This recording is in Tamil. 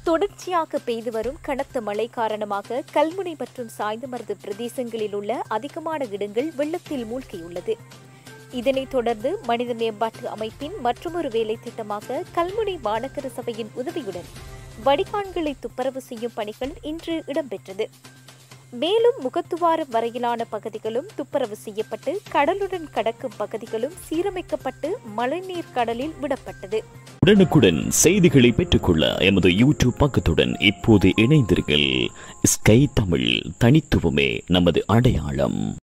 தொடர்ச்சியாக பெய்து வரும் கனத்த மழை காரணமாக கல்முனை மற்றும் சாய்ந்தமருது பிரதேசங்களில் உள்ள அதிகமான இடங்கள் வெள்ளத்தில் மூழ்கியுள்ளது இதனைத் தொடர்ந்து மனித மேம்பாட்டு அமைப்பின் மற்றொரு வேலை திட்டமாக கல்முனை மாநகர சபையின் உதவியுடன் வடிகான்களை துப்புரவு செய்யும் பணிகள் இன்று இடம்பெற்றது மேலும் முகத்துவாரம் வரையிலான பகுதிகளும் துப்புரவு செய்யப்பட்டு கடலுடன் கடக்கும் பகுதிகளும் சீரமைக்கப்பட்டு மழைநீர் கடலில் விடப்பட்டது உடனுக்குடன் செய்திகளை பெற்றுக்கொள்ள எமது யூடியூப் பக்கத்துடன் இப்போது இணைந்தீர்கள் ஸ்கை தமிழ் தனித்துவமே நமது அடையாளம்